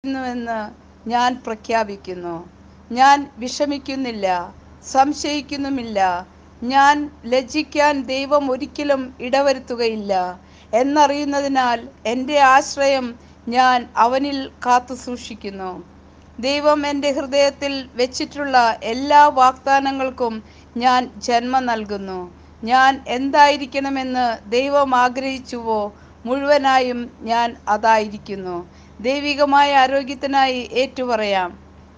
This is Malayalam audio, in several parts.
ക്കുന്നുവെന്ന് ഞാൻ പ്രഖ്യാപിക്കുന്നു ഞാൻ വിഷമിക്കുന്നില്ല സംശയിക്കുന്നുമില്ല ഞാൻ ലജ്ജിക്കാൻ ദൈവം ഒരിക്കലും ഇടവരുത്തുകയില്ല എന്നറിയുന്നതിനാൽ എൻ്റെ ആശ്രയം ഞാൻ അവനിൽ കാത്തു സൂക്ഷിക്കുന്നു ദൈവം എൻ്റെ ഹൃദയത്തിൽ വെച്ചിട്ടുള്ള എല്ലാ വാഗ്ദാനങ്ങൾക്കും ഞാൻ ജന്മം നൽകുന്നു ഞാൻ എന്തായിരിക്കണമെന്ന് ദൈവം ആഗ്രഹിച്ചുവോ മുഴുവനായും ഞാൻ അതായിരിക്കുന്നു ദൈവികമായ ആരോഗ്യത്തിനായി ഏറ്റുപറയാം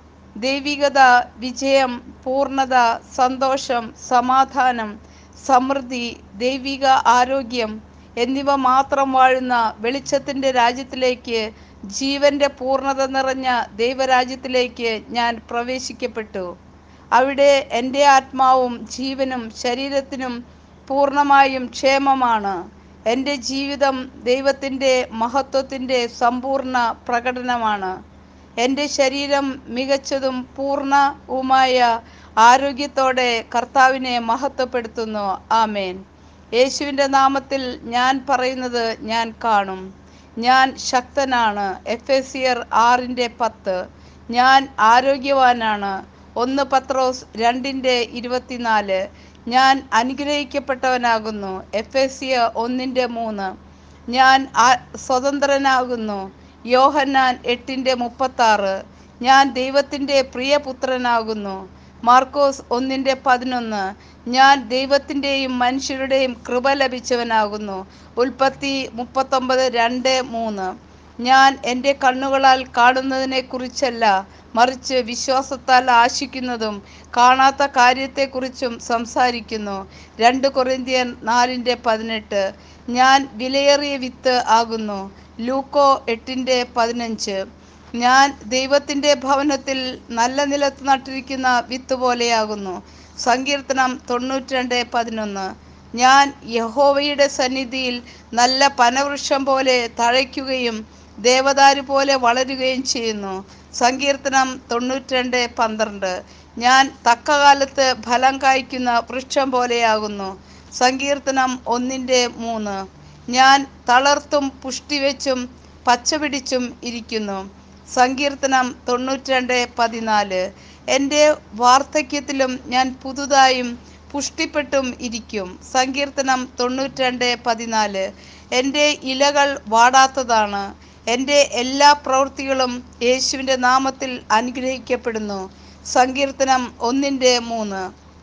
ദൈവികത വിജയം പൂർണ്ണത സന്തോഷം സമാധാനം സമൃദ്ധി ദൈവിക ആരോഗ്യം എന്നിവ മാത്രം വാഴുന്ന വെളിച്ചത്തിൻ്റെ രാജ്യത്തിലേക്ക് ജീവന്റെ പൂർണ്ണത നിറഞ്ഞ ദൈവരാജ്യത്തിലേക്ക് ഞാൻ പ്രവേശിക്കപ്പെട്ടു അവിടെ എൻ്റെ ആത്മാവും ജീവനും ശരീരത്തിനും പൂർണ്ണമായും ക്ഷേമമാണ് എൻ്റെ ജീവിതം ദൈവത്തിൻ്റെ മഹത്വത്തിൻ്റെ സമ്പൂർണ്ണ പ്രകടനമാണ് എൻ്റെ ശരീരം മികച്ചതും പൂർണ്ണവുമായ ആരോഗ്യത്തോടെ കർത്താവിനെ മഹത്വപ്പെടുത്തുന്നു ആമേൻ യേശുവിൻ്റെ നാമത്തിൽ ഞാൻ പറയുന്നത് ഞാൻ കാണും ഞാൻ ശക്തനാണ് എഫ് എസ് സിയർ ആറിൻ്റെ പത്ത് ഞാൻ ആരോഗ്യവാനാണ് ഒന്ന് പത്രോസ് രണ്ടിൻ്റെ ഇരുപത്തിനാല് ഞാൻ അനുഗ്രഹിക്കപ്പെട്ടവനാകുന്നു എഫ് എസ് സിയ ഒന്നിൻ്റെ മൂന്ന് ഞാൻ ആ- സ്വതന്ത്രനാകുന്നു യോഹന്നാൻ എട്ടിൻ്റെ മുപ്പത്താറ് ഞാൻ ദൈവത്തിൻ്റെ പ്രിയപുത്രനാകുന്നു മാർക്കോസ് ഒന്നിൻ്റെ പതിനൊന്ന് ഞാൻ ദൈവത്തിൻ്റെയും മനുഷ്യരുടെയും കൃപ ലഭിച്ചവനാകുന്നു ഉൽപ്പത്തി മുപ്പത്തൊമ്പത് രണ്ട് മൂന്ന് ഞാൻ എൻ്റെ കണ്ണുകളാൽ കാണുന്നതിനെ കുറിച്ചല്ല മറിച്ച് വിശ്വാസത്താൽ ആശിക്കുന്നതും കാണാത്ത കാര്യത്തെക്കുറിച്ചും സംസാരിക്കുന്നു രണ്ട് കൊറിന്ത്യൻ നാലിൻ്റെ പതിനെട്ട് ഞാൻ വിലയേറിയ വിത്ത് ആകുന്നു ലൂക്കോ എട്ടിൻ്റെ പതിനഞ്ച് ഞാൻ ദൈവത്തിൻ്റെ ഭവനത്തിൽ നല്ല നിലത്ത് നട്ടിരിക്കുന്ന വിത്ത് പോലെയാകുന്നു സങ്കീർത്തനം തൊണ്ണൂറ്റിരണ്ട് പതിനൊന്ന് ഞാൻ യഹോവയുടെ സന്നിധിയിൽ നല്ല പനവൃക്ഷം പോലെ തഴയ്ക്കുകയും ദേവദാരു പോലെ വളരുകയും ചെയ്യുന്നു സങ്കീർത്തനം തൊണ്ണൂറ്റിരണ്ട് പന്ത്രണ്ട് ഞാൻ തക്കകാലത്ത് ഫലം കായ്ക്കുന്ന വൃക്ഷം പോലെയാകുന്നു സങ്കീർത്തനം ഒന്നിൻ്റെ മൂന്ന് ഞാൻ തളർത്തും പുഷ്ടിവെച്ചും പച്ചപിടിച്ചും ഇരിക്കുന്നു സങ്കീർത്തനം തൊണ്ണൂറ്റിരണ്ട് പതിനാല് എൻ്റെ വാർദ്ധക്യത്തിലും ഞാൻ പുതുതായും പുഷ്ടിപ്പെട്ടും ഇരിക്കും സങ്കീർത്തനം തൊണ്ണൂറ്റിരണ്ട് പതിനാല് എൻ്റെ ഇലകൾ വാടാത്തതാണ് എൻ്റെ എല്ലാ പ്രവൃത്തികളും യേശുവിൻ്റെ നാമത്തിൽ അനുഗ്രഹിക്കപ്പെടുന്നു സങ്കീർത്തനം ഒന്നിൻ്റെ മൂന്ന്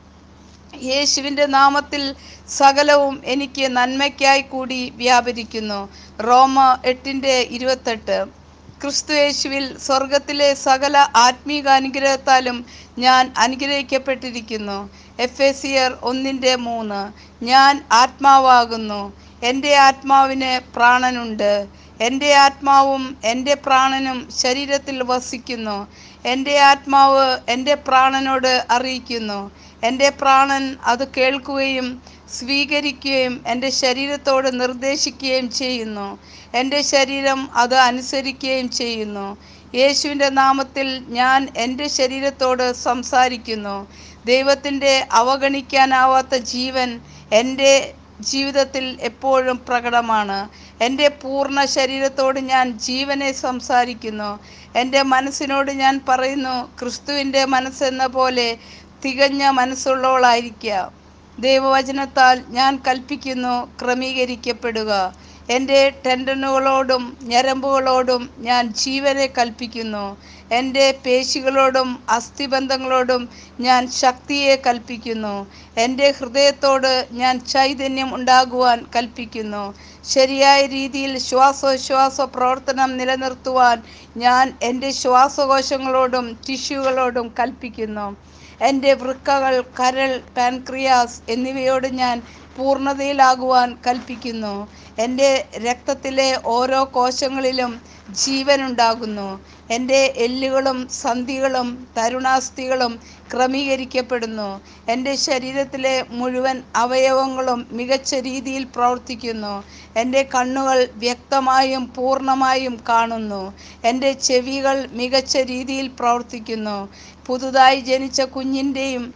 യേശുവിൻ്റെ നാമത്തിൽ സകലവും എനിക്ക് നന്മയ്ക്കായി കൂടി വ്യാപരിക്കുന്നു റോമ എട്ടിൻ്റെ ഇരുപത്തെട്ട് ക്രിസ്തു യേശുവിൽ സ്വർഗത്തിലെ സകല ആത്മീക അനുഗ്രഹത്താലും ഞാൻ അനുഗ്രഹിക്കപ്പെട്ടിരിക്കുന്നു എഫ് എ സിയർ ഒന്നിൻ്റെ മൂന്ന് ഞാൻ ആത്മാവാകുന്നു എൻ്റെ ആത്മാവിന് പ്രാണനുണ്ട് എൻ്റെ ആത്മാവും എൻ്റെ പ്രാണനും ശരീരത്തിൽ വസിക്കുന്നു എൻ്റെ ആത്മാവ് എൻ്റെ പ്രാണനോട് അറിയിക്കുന്നു എൻ്റെ പ്രാണൻ അത് കേൾക്കുകയും സ്വീകരിക്കുകയും എൻ്റെ ശരീരത്തോട് നിർദ്ദേശിക്കുകയും ചെയ്യുന്നു എൻ്റെ ശരീരം അത് അനുസരിക്കുകയും ചെയ്യുന്നു യേശുവിൻ്റെ നാമത്തിൽ ഞാൻ എൻ്റെ ശരീരത്തോട് സംസാരിക്കുന്നു ദൈവത്തിൻ്റെ അവഗണിക്കാനാവാത്ത ജീവൻ എൻ്റെ ജീവിതത്തിൽ എപ്പോഴും പ്രകടമാണ് എൻ്റെ പൂർണ്ണ ശരീരത്തോട് ഞാൻ ജീവനെ സംസാരിക്കുന്നു എൻ്റെ മനസ്സിനോട് ഞാൻ പറയുന്നു ക്രിസ്തുവിൻ്റെ മനസ്സെന്ന പോലെ തികഞ്ഞ മനസ്സുള്ളവളായിരിക്കുക ദൈവവചനത്താൽ ഞാൻ കൽപ്പിക്കുന്നു ക്രമീകരിക്കപ്പെടുക എൻ്റെ ടെൻഡനുകളോടും ഞരമ്പുകളോടും ഞാൻ ജീവനെ കൽപ്പിക്കുന്നു എൻ്റെ പേശികളോടും അസ്ഥിബന്ധങ്ങളോടും ഞാൻ ശക്തിയെ കൽപ്പിക്കുന്നു എൻ്റെ ഹൃദയത്തോട് ഞാൻ ചൈതന്യം ഉണ്ടാകുവാൻ കൽപ്പിക്കുന്നു ശരിയായ രീതിയിൽ ശ്വാസോച്ഛ്വാസ പ്രവർത്തനം നിലനിർത്തുവാൻ ഞാൻ എൻ്റെ ശ്വാസകോശങ്ങളോടും ടിഷ്യൂകളോടും കൽപ്പിക്കുന്നു എൻ്റെ വൃക്കകൾ കരൾ പാൻക്രിയാസ് എന്നിവയോട് ഞാൻ പൂർണ്ണതയിലാകുവാൻ കൽപ്പിക്കുന്നു എൻ്റെ രക്തത്തിലെ ഓരോ കോശങ്ങളിലും ജീവനുണ്ടാകുന്നു എൻ്റെ എല്ലുകളും സന്ധികളും തരുണാസ്ഥികളും ക്രമീകരിക്കപ്പെടുന്നു എൻ്റെ ശരീരത്തിലെ മുഴുവൻ അവയവങ്ങളും മികച്ച രീതിയിൽ പ്രവർത്തിക്കുന്നു എൻ്റെ കണ്ണുകൾ വ്യക്തമായും പൂർണ്ണമായും കാണുന്നു എൻ്റെ ചെവികൾ മികച്ച രീതിയിൽ പ്രവർത്തിക്കുന്നു പുതുതായി ജനിച്ച കുഞ്ഞിൻ്റെയും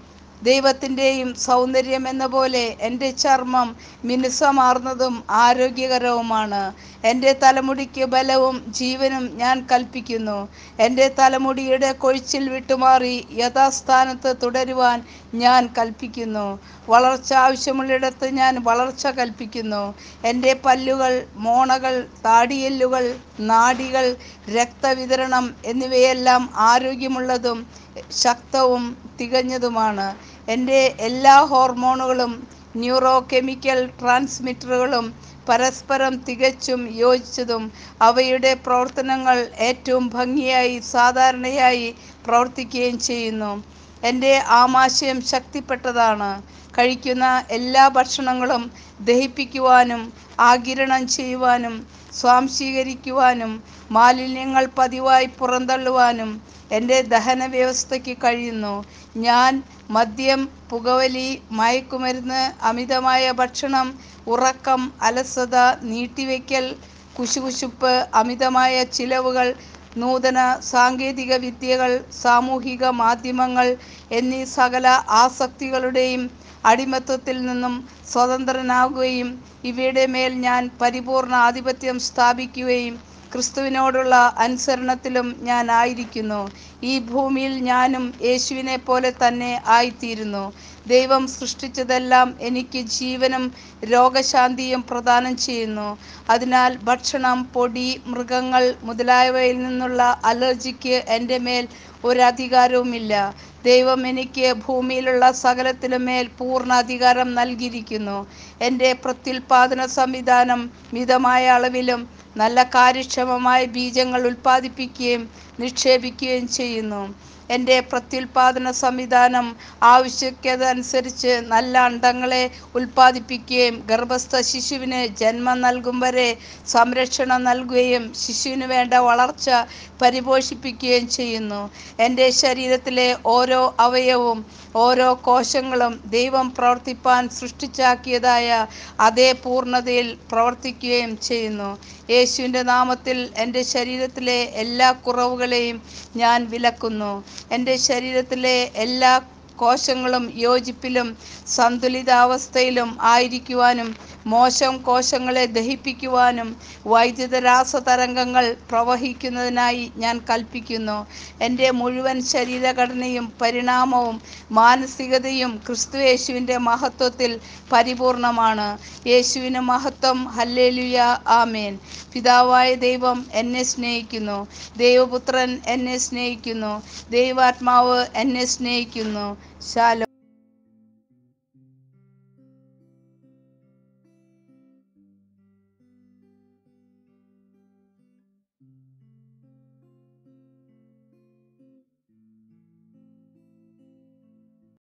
ദൈവത്തിൻ്റെയും സൗന്ദര്യം എന്ന പോലെ എൻ്റെ ചർമ്മം മിനുസമാർന്നതും ആരോഗ്യകരവുമാണ് എൻ്റെ തലമുടിക്ക് ബലവും ജീവനും ഞാൻ കൽപ്പിക്കുന്നു എൻ്റെ തലമുടിയുടെ കൊഴിച്ചിൽ വിട്ടുമാറി യഥാസ്ഥാനത്ത് തുടരുവാൻ ഞാൻ കൽപ്പിക്കുന്നു വളർച്ച ആവശ്യമുള്ളിടത്ത് ഞാൻ വളർച്ച കൽപ്പിക്കുന്നു എൻ്റെ പല്ലുകൾ മോണകൾ താടിയെല്ലുകൾ നാഡികൾ രക്തവിതരണം എന്നിവയെല്ലാം ആരോഗ്യമുള്ളതും ശക്തവും തികഞ്ഞതുമാണ് എൻ്റെ എല്ലാ ഹോർമോണുകളും ന്യൂറോ കെമിക്കൽ ട്രാൻസ്മിറ്ററുകളും പരസ്പരം തികച്ചും യോജിച്ചതും അവയുടെ പ്രവർത്തനങ്ങൾ ഏറ്റവും ഭംഗിയായി സാധാരണയായി പ്രവർത്തിക്കുകയും ചെയ്യുന്നു എൻ്റെ ആമാശയം ശക്തിപ്പെട്ടതാണ് കഴിക്കുന്ന എല്ലാ ഭക്ഷണങ്ങളും ദഹിപ്പിക്കുവാനും ആഗിരണം ചെയ്യുവാനും സ്വാംശീകരിക്കുവാനും മാലിന്യങ്ങൾ പതിവായി പുറന്തള്ളുവാനും എൻ്റെ ദഹന വ്യവസ്ഥയ്ക്ക് കഴിയുന്നു ഞാൻ മദ്യം പുകവലി മയക്കുമരുന്ന് അമിതമായ ഭക്ഷണം ഉറക്കം അലസത നീട്ടിവെക്കൽ കുശുകുശുപ്പ് അമിതമായ ചിലവുകൾ നൂതന സാങ്കേതിക വിദ്യകൾ സാമൂഹിക മാധ്യമങ്ങൾ എന്നീ സകല ആസക്തികളുടെയും അടിമത്വത്തിൽ നിന്നും സ്വതന്ത്രനാകുകയും ഇവയുടെ മേൽ ഞാൻ പരിപൂർണ ആധിപത്യം സ്ഥാപിക്കുകയും ക്രിസ്തുവിനോടുള്ള അനുസരണത്തിലും ഞാൻ ആയിരിക്കുന്നു ഈ ഭൂമിയിൽ ഞാനും യേശുവിനെ പോലെ തന്നെ ആയിത്തീരുന്നു ദൈവം സൃഷ്ടിച്ചതെല്ലാം എനിക്ക് ജീവനും രോഗശാന്തിയും പ്രദാനം ചെയ്യുന്നു അതിനാൽ ഭക്ഷണം പൊടി മൃഗങ്ങൾ മുതലായവയിൽ നിന്നുള്ള അലർജിക്ക് എൻ്റെ മേൽ ഒരധികാരവുമില്ല ദൈവം എനിക്ക് ഭൂമിയിലുള്ള സകലത്തിലും മേൽ പൂർണ്ണ അധികാരം നൽകിയിരിക്കുന്നു എൻ്റെ പ്രത്യുൽപാദന സംവിധാനം മിതമായ അളവിലും നല്ല കാര്യക്ഷമമായ ബീജങ്ങൾ ഉൽപ്പാദിപ്പിക്കുകയും നിക്ഷേപിക്കുകയും ചെയ്യുന്നു എൻ്റെ പ്രത്യുൽപാദന സംവിധാനം ആവശ്യകതനുസരിച്ച് നല്ല അണ്ടങ്ങളെ ഉൽപ്പാദിപ്പിക്കുകയും ഗർഭസ്ഥ ശിശുവിന് ജന്മം നൽകും വരെ സംരക്ഷണം നൽകുകയും ശിശുവിന് വേണ്ട വളർച്ച പരിപോഷിപ്പിക്കുകയും ചെയ്യുന്നു എൻ്റെ ശരീരത്തിലെ ഓരോ അവയവവും ഓരോ കോശങ്ങളും ദൈവം പ്രവർത്തിപ്പാൻ സൃഷ്ടിച്ചാക്കിയതായ അതേ പൂർണ്ണതയിൽ പ്രവർത്തിക്കുകയും ചെയ്യുന്നു യേശുവിൻ്റെ നാമത്തിൽ എൻ്റെ ശരീരത്തിലെ എല്ലാ കുറവുകളെയും ഞാൻ വിലക്കുന്നു എൻ്റെ ശരീരത്തിലെ എല്ലാ കോശങ്ങളും യോജിപ്പിലും സന്തുലിതാവസ്ഥയിലും ആയിരിക്കുവാനും മോശം കോശങ്ങളെ ദഹിപ്പിക്കുവാനും വൈദ്യുത രാസതരംഗങ്ങൾ പ്രവഹിക്കുന്നതിനായി ഞാൻ കൽപ്പിക്കുന്നു എൻ്റെ മുഴുവൻ ശരീരഘടനയും പരിണാമവും മാനസികതയും ക്രിസ്തു യേശുവിൻ്റെ മഹത്വത്തിൽ പരിപൂർണമാണ് യേശുവിന് മഹത്വം ഹല്ലേലുയ ആമേൻ പിതാവായ ദൈവം എന്നെ സ്നേഹിക്കുന്നു ദൈവപുത്രൻ എന്നെ സ്നേഹിക്കുന്നു ദൈവാത്മാവ് എന്നെ സ്നേഹിക്കുന്നു ശാലോ